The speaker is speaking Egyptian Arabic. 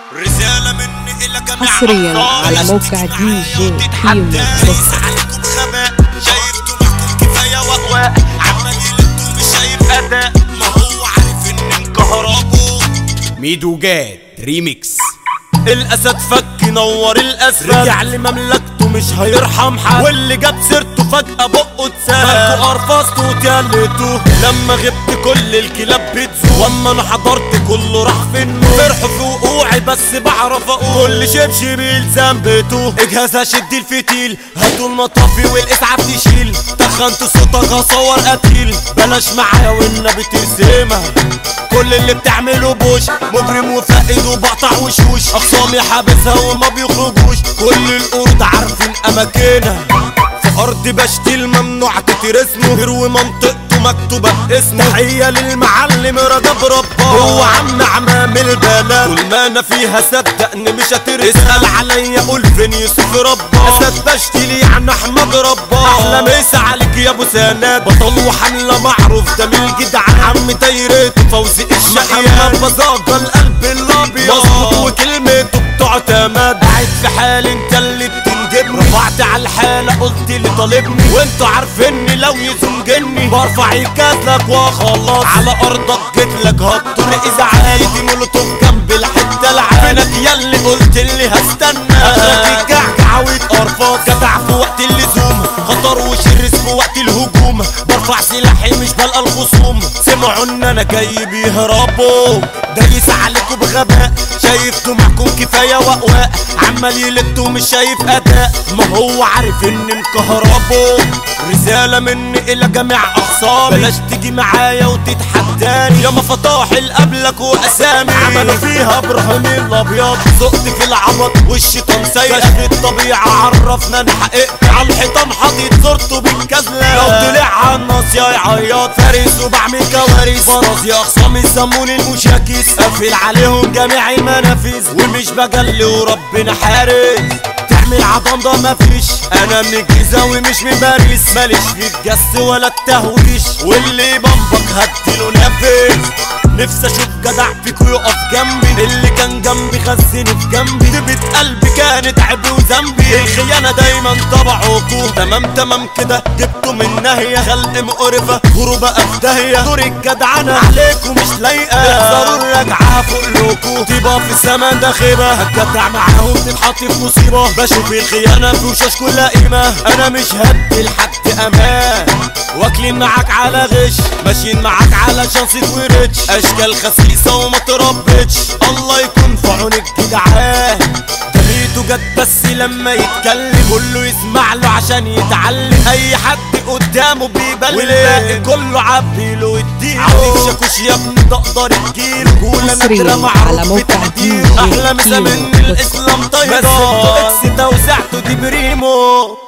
رسالة مني إلى جميع حصرياً أبطال على عايز موقع تيجي دي معايا جي وتتحدى. كيمو دايس دوت عليكم غباء شايف دماغكم كفاية وقواء عمال يلدوا مش شايف أداء ما هو عارف إن انكهربوا ميدو جاد ريميكس الاسد فك نور الاسد رجع لمملكته مش هيرحم حد واللي جاب سيرته فجأة بقه اتساب مالكوا قرفصتوا وتلتوا لما غبت كل الكلاب بتزور واما انا حضرت كله راح في النور فرحوا في وقوعي بس بعرف اقول كل شبشب يلزم بيته اجهز شد الفتيل هاتوا المطافي والاسعاف تشيل تخنت صوتك هصور قتيل بلاش معايا والنبي ترسمها كل اللي بتعمله بوش مجرم وفائد وبقطع وشوش اخصامي حابسها وما بيخرجوش كل القرود عارفين اماكنها في ارض بشتيل ممنوع تترسمه غير ومنطقته مكتوبة اسمه تحية للمعلم رجب رباه هو عم عمام البلد طول ما انا فيها صدقني مش هترسم اسأل عليا قول فين يوسف رباه اسد بشتيل يعني احمد رباه احلى مسا عليك يا ابو سند بطل وحملة معروف ده من الجدعان عم دايرته فوزي الشقيان محمد بزاقة القلب الابيض مظبوط وكلمته بتعتمد قاعد في حالي انت اللي بتنجبني رفعت على الحالة قلت لي طالبني وانتوا عارفيني لو يزنجني برفع الكاسلك واخلص على ارضك جيتلك هطول اذا عايدي مولوتوف جنب الحتة العينك ياللي قلت لي هستنى اخرك الجعجع ويتقرفص جدع في وقت اللزوم خطر وشرس في وقت الهجوم برفع سلاحي مش بلقى الخصوم سمعوا ان انا جاي بيهربوا دايس عليكم بغباء شايف معكم كفايه وقواء عمال يلت ومش شايف اداء ما هو عارف ان انكهربوا رساله مني الى جميع اخصامي بلاش تيجي معايا وتتحداني يا ما فطاحل قبلك واسامي عملوا فيها ابراهيم الابيض سقت في العبط والشيطان سايق كشف الطبيعه عرفنا ان حقيقتي على الحيطان حاطط صورته بالكزله لو طلع على الناس يا يعيط فارس وبعمل كوارث فرز يا اخصامي سموني المشاكس قافل عليهم جميع المنافذ ومش بجلي وربنا حارس تعمل عظام ده مفيش انا من الجيزه ومش من باريس ماليش في الجس ولا التهويش واللي بمبك هديله نفس نفسي اشوف جدع فيكو يقف جنبي اللي كان جنبي خزني في جنبي دبت قلبي كانت عيب وذنبي الخيانه دايما طبعكو تمام تمام كده جبته من ناهيه خلق مقرفه غروب بقى في داهيه دور الجدعنه عليكم مش لايقه احذروا الرجعه فوق لكو طيبه في السما ده خيبه هتجدع معاهم تتحط في مصيبه بشوف الخيانه في وشاش كلها قيمه انا مش هدي لحد امان واكلين معاك على غش ماشيين معاك على شانسة وريتش اشكال خسيسة وما تربتش الله يكون في عون الجدعان دميته جت بس لما يتكلم كله يسمع له عشان يتعلم اي حد قدامه بيبلم والباقي كله عبيله واديله عارف شاكوش يا ابني ده اقدر تجيله رجولة حصرياً نادرة معروف على موقع بتقديره دي جي احلى مسا كيمو من دوت الاسلام طيبة بس انتوا اكس توزعته دي بريمو